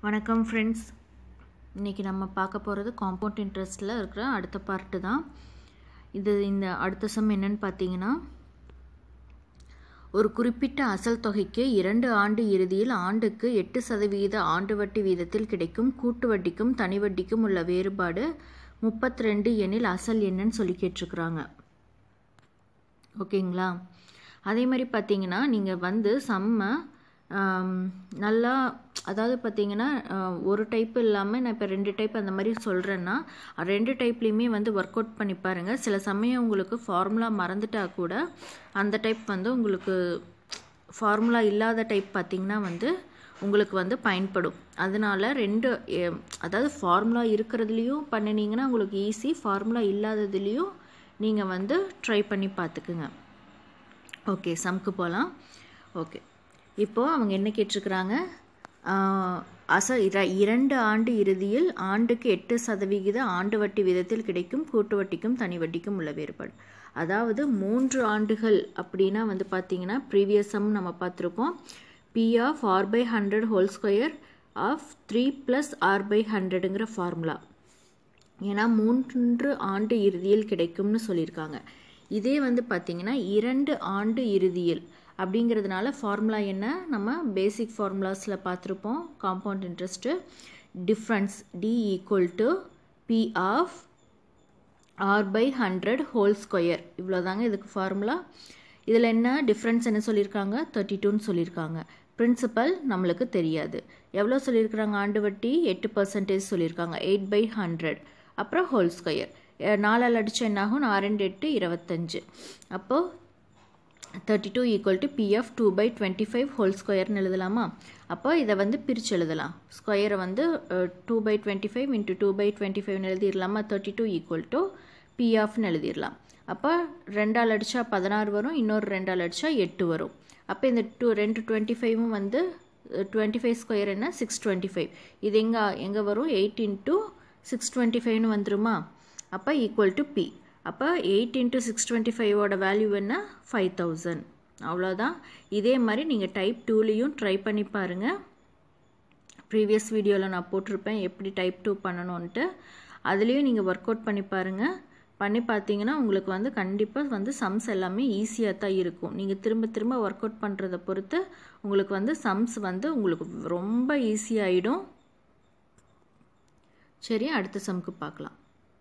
வணக்கம் ஃப்ரெண்ட்ஸ் இன்றைக்கி நம்ம பார்க்க போகிறது காம்பவுண்ட் இன்ட்ரெஸ்ட்டில் இருக்கிற அடுத்த பார்ட்டு தான் இது இந்த அடுத்த சம் என்னன்னு பார்த்தீங்கன்னா ஒரு குறிப்பிட்ட அசல் தொகைக்கு இரண்டு ஆண்டு இறுதியில் ஆண்டுக்கு எட்டு சதவீத ஆண்டு வட்டி வீதத்தில் கிடைக்கும் கூட்டு வட்டிக்கும் தனி வட்டிக்கும் உள்ள வேறுபாடு முப்பத்தி ரெண்டு எண்ணில் அசல் என்னன்னு சொல்லி கேட்டிருக்கிறாங்க ஓகேங்களா அதே மாதிரி பார்த்தீங்கன்னா நீங்கள் வந்து செம்ம நல்லா அதாவது பார்த்தீங்கன்னா ஒரு டைப் இல்லாமல் நான் இப்போ ரெண்டு டைப் அந்த மாதிரி சொல்கிறேன்னா ரெண்டு டைப்லேயுமே வந்து ஒர்க் அவுட் பண்ணி பாருங்கள் சில சமயம் உங்களுக்கு ஃபார்முலா மறந்துட்டா கூட அந்த டைப் வந்து உங்களுக்கு ஃபார்முலா இல்லாத டைப் பார்த்திங்கன்னா வந்து உங்களுக்கு வந்து பயன்படும் அதனால ரெண்டு அதாவது ஃபார்முலா இருக்கிறதுலையும் பண்ணினீங்கன்னா உங்களுக்கு ஈஸி ஃபார்முலா இல்லாததுலேயும் நீங்கள் வந்து ட்ரை பண்ணி பார்த்துக்குங்க ஓகே சம்க்கு போகலாம் ஓகே இப்போது அவங்க என்ன கேட்டிருக்கிறாங்க அசல் இரண்டு ஆண்டு இறுதியில் ஆண்டுக்கு எட்டு சதவிகித ஆண்டு வட்டி விதத்தில் கிடைக்கும் கூட்டு வட்டிக்கும் தனி வட்டிக்கும் உள்ள வேறுபாடு அதாவது மூன்று ஆண்டுகள் அப்படின்னா வந்து பார்த்தீங்கன்னா ப்ரீவியஸ் சம் நம்ம பார்த்துருப்போம் P of R by hundred whole square of three plus R by ஹண்ட்ரடுங்கிற ஃபார்முலா ஏன்னா மூன்று ஆண்டு இறுதியில் கிடைக்கும்னு சொல்லியிருக்காங்க இதே வந்து பார்த்திங்கன்னா இரண்டு ஆண்டு இறுதியில் அப்படிங்கிறதுனால ஃபார்முலா என்ன நம்ம பேசிக் ஃபார்முலாஸில் பார்த்துருப்போம் compound interest difference D equal to P of R by hundred whole square இவ்வளோதாங்க இதுக்கு ஃபார்முலா இதில் என்ன டிஃப்ரென்ஸ் என்ன சொல்லியிருக்காங்க தேர்ட்டி டூன்னு சொல்லியிருக்காங்க பிரின்சிபல் நம்மளுக்கு தெரியாது எவ்வளோ சொல்லியிருக்கிறாங்க ஆண்டு வட்டி எட்டு பர்சன்டேஜ் சொல்லியிருக்காங்க எயிட் பை ஹண்ட்ரட் அப்புறம் ஹோல் ஸ்கொயர் நாலால் அடிச்சு என்னாகும் நாலு ரெண்டு எட்டு இருபத்தஞ்சு அப்போது thirty two equal to P of two by twenty five whole ஸ்கொயர்னு எழுதலாமா அப்போ இதை வந்து பிரித்து எழுதலாம் ஸ்கொயரை வந்து two by twenty five into two by twenty ஃபைவ்னு எழுதிடலாமா தேர்ட்டி டூ ஈக்குவல் டு பிஎஃப்னு எழுதிடலாம் அப்போ ரெண்டால் அடித்தா பதினாறு வரும் இன்னொரு ரெண்டால் அடித்தா எட்டு வரும் அப்போ இந்த டூ ரெண்டு டுவெண்ட்டி ஃபைவும் வந்து டுவெண்ட்டி ஃபைவ் ஸ்கொயர் என்ன சிக்ஸ் டுவெண்ட்டி ஃபைவ் இது எங்கே எங்கே வரும் எயிட் இன்ட்டு சிக்ஸ் டுவெண்ட்டி ஃபைவ்னு வந்துருமா அப்போ ஈக்குவல் டு பி அப்போ எயிட் இன்ட்டு சிக்ஸ் டுவெண்ட்டி ஃபைவோட வேல்யூ என்ன ஃபைவ் தௌசண்ட் அவ்வளோதான் இதே மாதிரி நீங்கள் டைப் டூலேயும் ட்ரை பண்ணி பாருங்கள் ப்ரீவியஸ் வீடியோவில் நான் போட்டிருப்பேன் எப்படி டைப் டூ பண்ணணுன்ட்டு அதுலேயும் நீங்கள் ஒர்க் அவுட் பண்ணி பாருங்கள் பண்ணி பார்த்தீங்கன்னா உங்களுக்கு வந்து கண்டிப்பாக வந்து சம்ஸ் எல்லாமே ஈஸியாக தான் இருக்கும் நீங்கள் திரும்ப திரும்ப ஒர்க் அவுட் பண்ணுறதை பொறுத்து உங்களுக்கு வந்து சம்ஸ் வந்து உங்களுக்கு ரொம்ப ஈஸியாகிடும் சரி அடுத்த சம்க்கு பார்க்கலாம்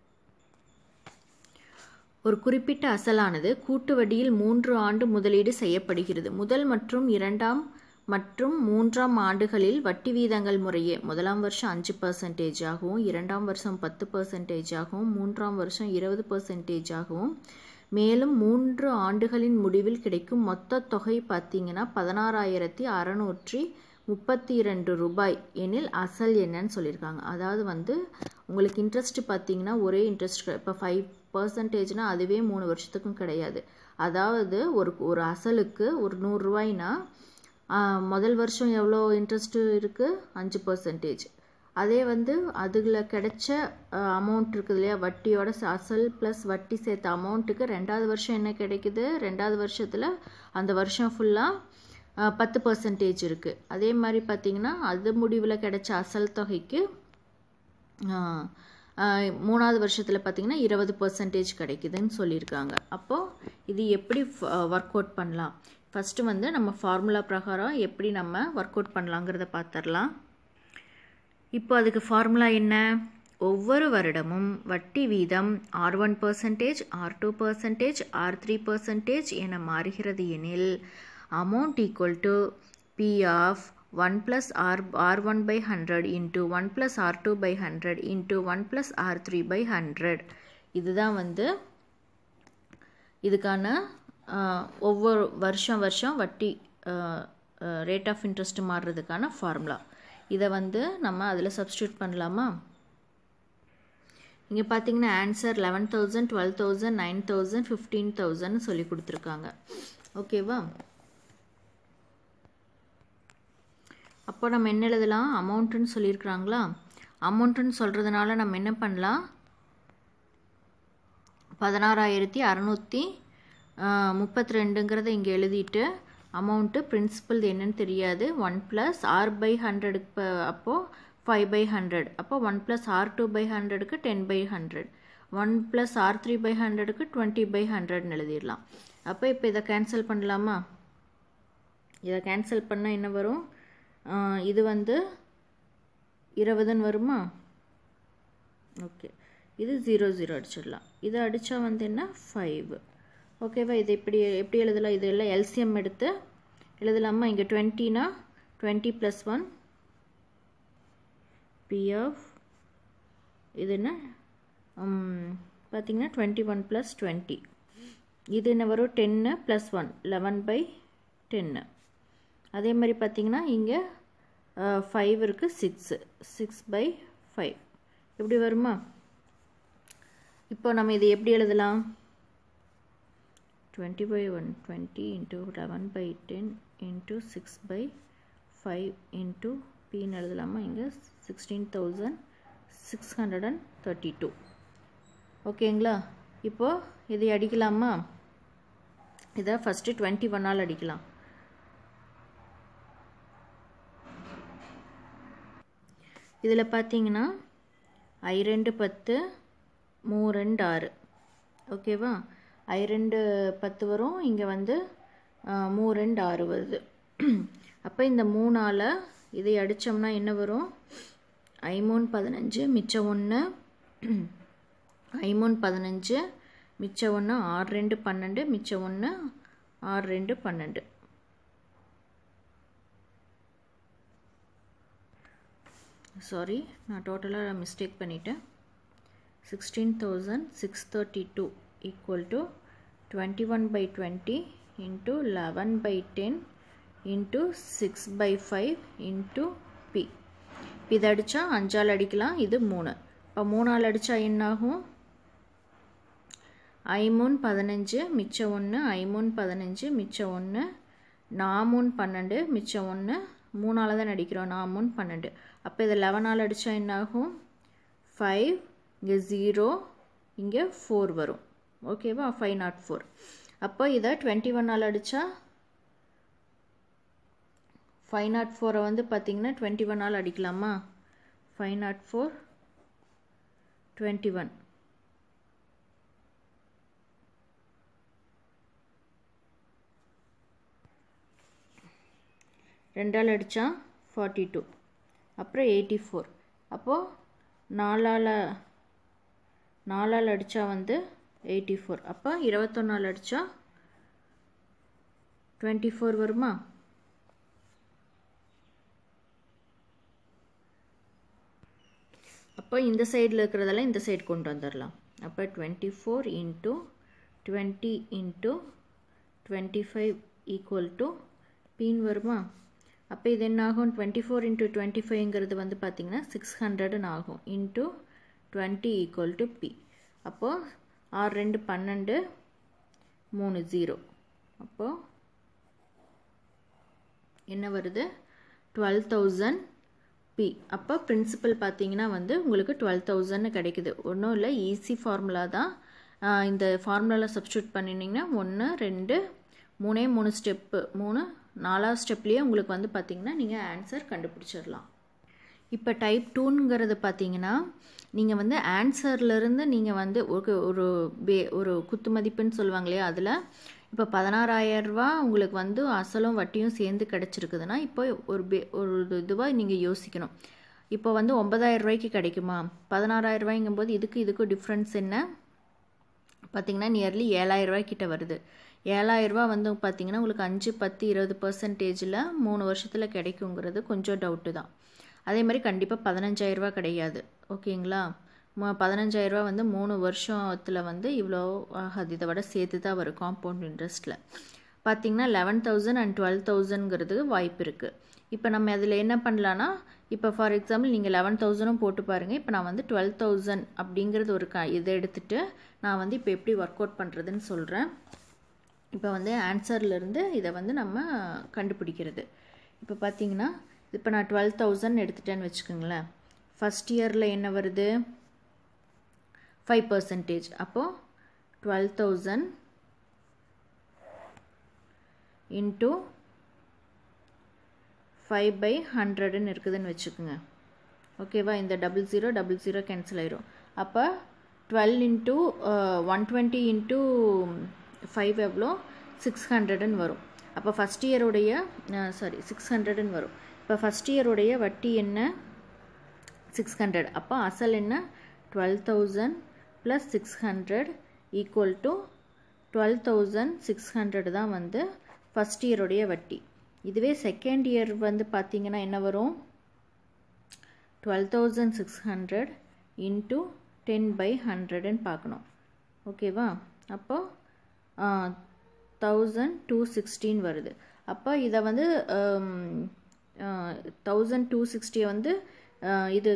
ஒரு குறிப்பிட்ட அசலானது கூட்டு வட்டியில் மூன்று ஆண்டு முதலீடு செய்யப்படுகிறது முதல் மற்றும் இரண்டாம் மற்றும் மூன்றாம் ஆண்டுகளில் வட்டி வீதங்கள் முறையே முதலாம் வருஷம் அஞ்சு பர்சன்டேஜ் ஆகவும் இரண்டாம் வருஷம் பத்து பர்சன்டேஜ் ஆகவும் மூன்றாம் வருஷம் இருபது பர்சன்டேஜ் ஆகவும் மேலும் மூன்று ஆண்டுகளின் முடிவில் கிடைக்கும் மொத்த தொகை பார்த்தீங்கன்னா பதினாறாயிரத்தி அறநூற்றி முப்பத்தி இரண்டு ரூபாய் எனில் அசல் என்னன்னு சொல்லியிருக்காங்க அதாவது வந்து உங்களுக்கு இன்ட்ரெஸ்ட் பார்த்தீங்கன்னா ஒரே இன்ட்ரெஸ்ட் இப்போ ஃபைவ் பர்சன்டேஜ்னால் அதுவே மூணு வருஷத்துக்கும் கிடையாது அதாவது ஒரு ஒரு அசலுக்கு ஒரு நூறுரூவாய்னா முதல் வருஷம் எவ்வளோ இன்ட்ரெஸ்ட்டு இருக்குது அஞ்சு பர்சன்டேஜ் அதே வந்து அதில் கிடைச்ச அமௌண்ட் இருக்குது இல்லையா வட்டியோட அசல் ப்ளஸ் வட்டி சேர்த்த அமௌண்ட்டுக்கு ரெண்டாவது வருஷம் என்ன கிடைக்குது ரெண்டாவது வருஷத்தில் அந்த வருஷம் ஃபுல்லாக பத்து பர்சன்டேஜ் இருக்குது அதே மாதிரி பார்த்திங்கன்னா அது முடிவில் கிடைச்ச அசல் தொகைக்கு மூணாவது வருஷத்தில் பார்த்திங்கன்னா இருபது பர்சன்டேஜ் கிடைக்குதுன்னு சொல்லியிருக்காங்க அப்போது இது எப்படி ஒர்க் அவுட் பண்ணலாம் ஃபஸ்ட்டு வந்து நம்ம ஃபார்முலா பிரகாரம் எப்படி நம்ம ஒர்க் அவுட் பண்ணலாங்கிறத பார்த்துடலாம் இப்போ அதுக்கு ஃபார்முலா என்ன ஒவ்வொரு வருடமும் வட்டி வீதம் R one percentage R two percentage R three percentage என மாறுகிறது எனில் amount equal to P of one plus R R one by hundred into one plus R two by hundred into one plus R three by hundred இதுதான் வந்து இதுக்கான ஒவ்வொரு வருஷம் வருஷம் வட்டி ரேட் ஆஃப் இன்ட்ரெஸ்ட் மாறுறதுக்கான ஃபார்முலா இதை வந்து நம்ம அதில் சப்ஸ்டியூட் பண்ணலாமா இங்கே பார்த்தீங்கன்னா answer eleven thousand twelve thousand nine thousand fifteen thousand சொல்லி கொடுத்துருக்காங்க ஓகேவா அப்போ நம்ம என்ன எழுதலாம் அமௌண்ட்டுன்னு சொல்லியிருக்கிறாங்களா அமௌண்ட்டுன்னு சொல்கிறதுனால நம்ம என்ன பண்ணலாம் பதினாறாயிரத்தி அறநூற்றி முப்பத்தி ரெண்டுங்கிறத இங்கே எழுதிட்டு அமௌண்ட்டு பிரின்சிபல் என்னன்னு தெரியாது ஒன் ப்ளஸ் ஆர் பை ஹண்ட்ரடுக்கு அப்போது ஃபைவ் பை ஹண்ட்ரட் அப்போ one plus R two by ஹண்ட்ரடுக்கு ten by hundred one plus R three by ஹண்ட்ரடுக்கு டுவெண்ட்டி பை ஹண்ட்ரட்னு எழுதிடலாம் அப்போ இப்போ இதை கேன்சல் பண்ணலாமா இதை கேன்சல் பண்ணால் என்ன வரும் இது வந்து இருபதுன்னு வருமா ஓகே இது ஜீரோ ஜீரோ அடிச்சிடலாம் இதை அடித்தா வந்து என்ன ஃபைவ் ஓகேவா இது எப்படி எப்படி எழுதலாம் இது எல்லாம் எல்சிஎம் எடுத்து எழுதலாமா இங்கே டுவெண்ட்டினா twenty plus one P of இது என்ன பார்த்தீங்கன்னா டுவெண்ட்டி ஒன் ப்ளஸ் டுவெண்ட்டி இது என்ன வரும் டென்னு ப்ளஸ் ஒன் லெவன் பை டென்னு அதே மாதிரி பார்த்தீங்கன்னா இங்கே ஃபைவ் இருக்குது சிக்ஸு சிக்ஸ் பை ஃபைவ் எப்படி வருமா இப்போ நம்ம இது எப்படி எழுதலாம் twenty by one twenty into eleven by ten into six by five into பின்னு எழுதலாமா இங்கே sixteen thousand six hundred and thirty two ஓகேங்களா இப்போது இதை அடிக்கலாமா இதை ஃபஸ்ட்டு டுவெண்ட்டி ஒன்னால் அடிக்கலாம் இதில் பார்த்தீங்கன்னா ஐ ரெண்டு பத்து மூ ரெண்டு ஆறு ஓகேவா ஐ ரெண்டு பத்து வரும் இங்கே வந்து மூ ரெண்டு ஆறு வருது அப்போ இந்த மூணால் இதை அடித்தோம்னா என்ன வரும் ஐ மூணு பதினஞ்சு மிச்சம் ஒன்று ஐ மூணு பதினஞ்சு மிச்சம் ஒன்று ஆறு ரெண்டு பன்னெண்டு மிச்சம் ஒன்று ஆறு ரெண்டு பன்னெண்டு சாரி நான் டோட்டலாக மிஸ்டேக் பண்ணிட்டேன் sixteen thousand six thirty two equal to twenty one by twenty into eleven by ten into six by five into P இதை அடித்தா அஞ்சால் அடிக்கலாம் இது மூணு இப்போ மூணால் அடித்தா என்னாகும் ஐமூன் பதினஞ்சு மிச்சம் ஒன்று ஐமூன் பதினஞ்சு மிச்சம் ஒன்று நாமூன் பன்னெண்டு மிச்சம் ஒன்று மூணால் தான் அடிக்கிறோம் நாமூன் பன்னெண்டு அப்போ இதை லெவனால் அடித்தா என்னாகும் ஃபைவ் இங்கே ஜீரோ இங்கே ஃபோர் வரும் ஓகேவா ஃபைவ் நாட் ஃபோர் அப்போ இதை டுவெண்ட்டி ஒன்னால் அடித்தா ஃபைவ் நாட் ஃபோரை வந்து பார்த்திங்கன்னா டுவெண்ட்டி ஒன்னால் அடிக்கலாமா five not four twenty one ரெண்டால் அடித்தா ஃபார்ட்டி டூ அப்புறம் எயிட்டி ஃபோர் அப்போது நாலால் நாலால் அடித்தா வந்து எயிட்டி ஃபோர் அப்போ இருபத்தொன்னால் அடித்தா டுவெண்ட்டி ஃபோர் வருமா அப்போ இந்த சைடில் இருக்கிறதெல்லாம் இந்த சைடு கொண்டு வந்துடலாம் அப்போ twenty four into twenty into twenty five equal to பின் வருமா அப்போ இது என்ன ஆகும் டுவெண்ட்டி ஃபோர் இன்ட்டு டுவெண்ட்டி ஃபைவ்ங்கிறது வந்து பார்த்திங்கன்னா சிக்ஸ் ஹண்ட்ரடுன்னு ஆகும் into twenty equal to P அப்போது ஆறு ரெண்டு பன்னெண்டு மூணு ஜீரோ அப்போது என்ன வருது டுவெல் தௌசண்ட் பி அப்போ பிரின்சிபல் பார்த்தீங்கன்னா வந்து உங்களுக்கு டுவெல் தௌசண்ட்னு கிடைக்குது ஒன்றும் இல்லை ஈஸி ஃபார்முலா தான் இந்த ஃபார்முலாவில் சப்ஸ்டியூட் பண்ணினீங்கன்னா ஒன்று ரெண்டு மூணே மூணு ஸ்டெப்பு மூணு நாலாவது ஸ்டெப்லேயே உங்களுக்கு வந்து பார்த்திங்கன்னா நீங்கள் ஆன்சர் கண்டுபிடிச்சிடலாம் இப்போ டைப் டூங்கிறது பார்த்தீங்கன்னா நீங்கள் வந்து ஆன்சர்லேருந்து நீங்கள் வந்து ஒரு ஒரு பே ஒரு குத்து மதிப்புன்னு சொல்லுவாங்க இல்லையா அதில் இப்போ பதினாறாயிரரூபா உங்களுக்கு வந்து அசலும் வட்டியும் சேர்ந்து கிடச்சிருக்குதுன்னா இப்போ ஒரு பே ஒரு இதுவாக நீங்கள் யோசிக்கணும் இப்போ வந்து ஒன்பதாயிரம் ரூபாய்க்கு கிடைக்குமா பதினாறாயிரம் ரூபாய்ங்கும்போது இதுக்கு இதுக்கு டிஃப்ரென்ஸ் என்ன பார்த்திங்கன்னா நியர்லி ஏழாயிரம் ரூபாய்க்கிட்ட வருது ஏழாயிரரூபா வந்து பார்த்திங்கன்னா உங்களுக்கு அஞ்சு பத்து இருபது பர்சன்டேஜில் மூணு வருஷத்தில் கிடைக்குங்கிறது கொஞ்சம் டவுட்டு தான் அதே மாதிரி கண்டிப்பாக பதினஞ்சாயிரரூபா கிடையாது ஓகேங்களா பதினஞ்சாயிரரூபா வந்து மூணு வருஷத்தில் வந்து இவ்வளோ ஆகாது இதை விட சேர்த்து தான் வரும் காம்பவுண்ட் இன்ட்ரெஸ்ட்டில் பார்த்திங்கன்னா லெவன் தௌசண்ட் அண்ட் டுவெல் தௌசண்ட்ங்கிறது வாய்ப்பு இருக்குது இப்போ நம்ம அதில் என்ன பண்ணலான்னா இப்போ ஃபார் எக்ஸாம்பிள் நீங்கள் லெவன் தௌசண்டும் போட்டு பாருங்கள் இப்போ நான் வந்து டுவெல் தௌசண்ட் அப்படிங்கிறது ஒரு க இதை எடுத்துகிட்டு நான் வந்து இப்போ எப்படி ஒர்க் அவுட் பண்ணுறதுன்னு சொல்கிறேன் இப்போ வந்து ஆன்சர்லேருந்து இதை வந்து நம்ம கண்டுபிடிக்கிறது இப்போ பார்த்தீங்கன்னா இப்போ நான் டுவெல் தௌசண்ட் எடுத்துட்டேன்னு வச்சுக்கோங்களேன் ஃபஸ்ட் இயரில் என்ன வருது ஃபைவ் பர்சன்டேஜ் அப்போது twelve thousand into five by ஹண்ட்ரடுன்னு இருக்குதுன்னு வச்சுக்கோங்க ஓகேவா இந்த double zero double zero cancel ஆயிரும் அப்போ twelve into one twenty into five எவ்வளோ சிக்ஸ் ஹண்ட்ரடுன்னு வரும் அப்போ ஃபஸ்ட் இயருடைய சாரி சிக்ஸ் ஹண்ட்ரடுன்னு வரும் இப்போ ஃபஸ்ட் இயருடைய வட்டி என்ன சிக்ஸ் ஹண்ட்ரட் அப்போ அசல் என்ன twelve thousand plus six hundred equal to twelve thousand six hundred தான் வந்து ஃபஸ்ட் இயருடைய வட்டி இதுவே செகண்ட் இயர் வந்து பார்த்தீங்கன்னா என்ன வரும் twelve thousand six hundred into ten by ஹண்ட்ரடுன்னு பார்க்கணும் ஓகேவா அப்போ தௌசண்ட் டூ சிக்ஸ்டீன் வருது அப்போ இதை வந்து தௌசண்ட் டூ சிக்ஸ்டியை வந்து இது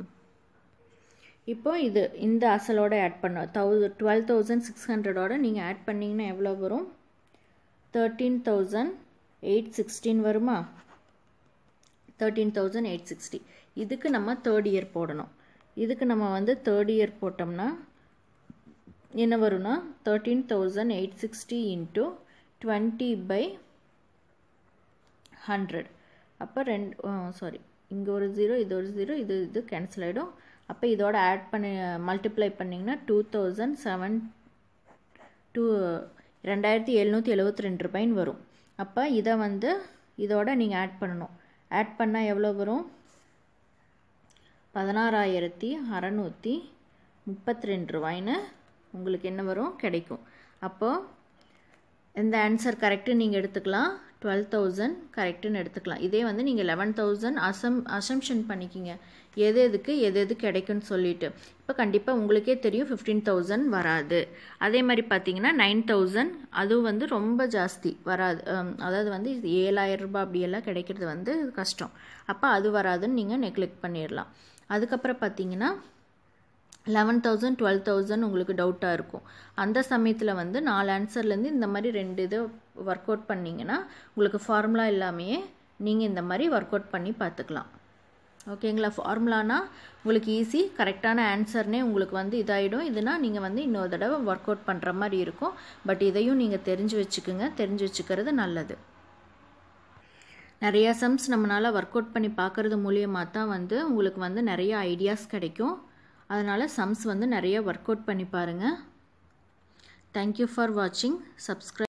இப்போ இது இந்த அசலோட ஆட் பண்ண தௌ டுவெல் தௌசண்ட் சிக்ஸ் ஹண்ட்ரடோட நீங்கள் ஆட் பண்ணிங்கன்னா எவ்வளோ வரும் தேர்ட்டீன் தௌசண்ட் எயிட் சிக்ஸ்டீன் வருமா தேர்ட்டீன் தௌசண்ட் எயிட் சிக்ஸ்டி இதுக்கு நம்ம தேர்ட் இயர் போடணும் இதுக்கு நம்ம வந்து தேர்ட் இயர் போட்டோம்னா என்ன வரும்னா thirteen thousand eight sixty into twenty by hundred அப்போ ரெண்டு சாரி இங்கே ஒரு ஜீரோ இது ஒரு ஜீரோ இது இது கேன்சல் ஆகிடும் அப்போ இதோட ஆட் பண்ணி மல்டிப்ளை பண்ணிங்கன்னா டூ தௌசண்ட் செவன் டூ ரெண்டாயிரத்தி எழுநூற்றி எழுபத்தி ரெண்டு ரூபாயின்னு வரும் அப்போ இதை வந்து இதோட நீங்கள் ஆட் பண்ணணும் ஆட் பண்ணால் எவ்வளோ வரும் பதினாறாயிரத்தி அறநூற்றி முப்பத்தி ரெண்டு ரூபாய்ன்னு உங்களுக்கு என்ன வரும் கிடைக்கும் அப்போது இந்த ஆன்சர் கரெக்டு நீங்கள் எடுத்துக்கலாம் டுவெல் தௌசண்ட் கரெக்டுன்னு எடுத்துக்கலாம் இதே வந்து நீங்கள் லெவன் தௌசண்ட் அசம் அசம்ஷன் பண்ணிக்கிங்க எது எதுக்கு எது எது கிடைக்குன்னு சொல்லிட்டு இப்போ கண்டிப்பாக உங்களுக்கே தெரியும் ஃபிஃப்டீன் தௌசண்ட் வராது அதே மாதிரி பார்த்தீங்கன்னா நைன் தௌசண்ட் அதுவும் வந்து ரொம்ப ஜாஸ்தி வராது அதாவது வந்து ஏழாயிரம் ரூபாய் அப்படியெல்லாம் கிடைக்கிறது வந்து கஷ்டம் அப்போ அது வராதுன்னு நீங்கள் நெக்லெக்ட் பண்ணிடலாம் அதுக்கப்புறம் பார்த்தீங்கன்னா லெவன் தௌசண்ட் டுவெல் தௌசண்ட் உங்களுக்கு டவுட்டாக இருக்கும் அந்த சமயத்தில் வந்து நாலு ஆன்சர்லேருந்து இந்த மாதிரி ரெண்டு இதை ஒர்க் அவுட் பண்ணிங்கன்னா உங்களுக்கு ஃபார்முலா இல்லாமையே நீங்கள் இந்த மாதிரி ஒர்க் அவுட் பண்ணி பார்த்துக்கலாம் ஓகேங்களா ஃபார்முலானா உங்களுக்கு ஈஸி கரெக்டான ஆன்சர்னே உங்களுக்கு வந்து இதாகிடும் இதுனா நீங்கள் வந்து இன்னொரு தடவை ஒர்க் அவுட் பண்ணுற மாதிரி இருக்கும் பட் இதையும் நீங்கள் தெரிஞ்சு வச்சுக்கோங்க தெரிஞ்சு வச்சுக்கிறது நல்லது நிறையா சம்ஸ் நம்மளால் ஒர்க் அவுட் பண்ணி பார்க்குறது மூலியமாக தான் வந்து உங்களுக்கு வந்து நிறைய ஐடியாஸ் கிடைக்கும் அதனால் சம்ஸ் வந்து நிறைய ஒர்க் அவுட் பண்ணி பாருங்கள் தேங்க்யூ ஃபார் வாட்சிங் சப்ஸ்கிரைப்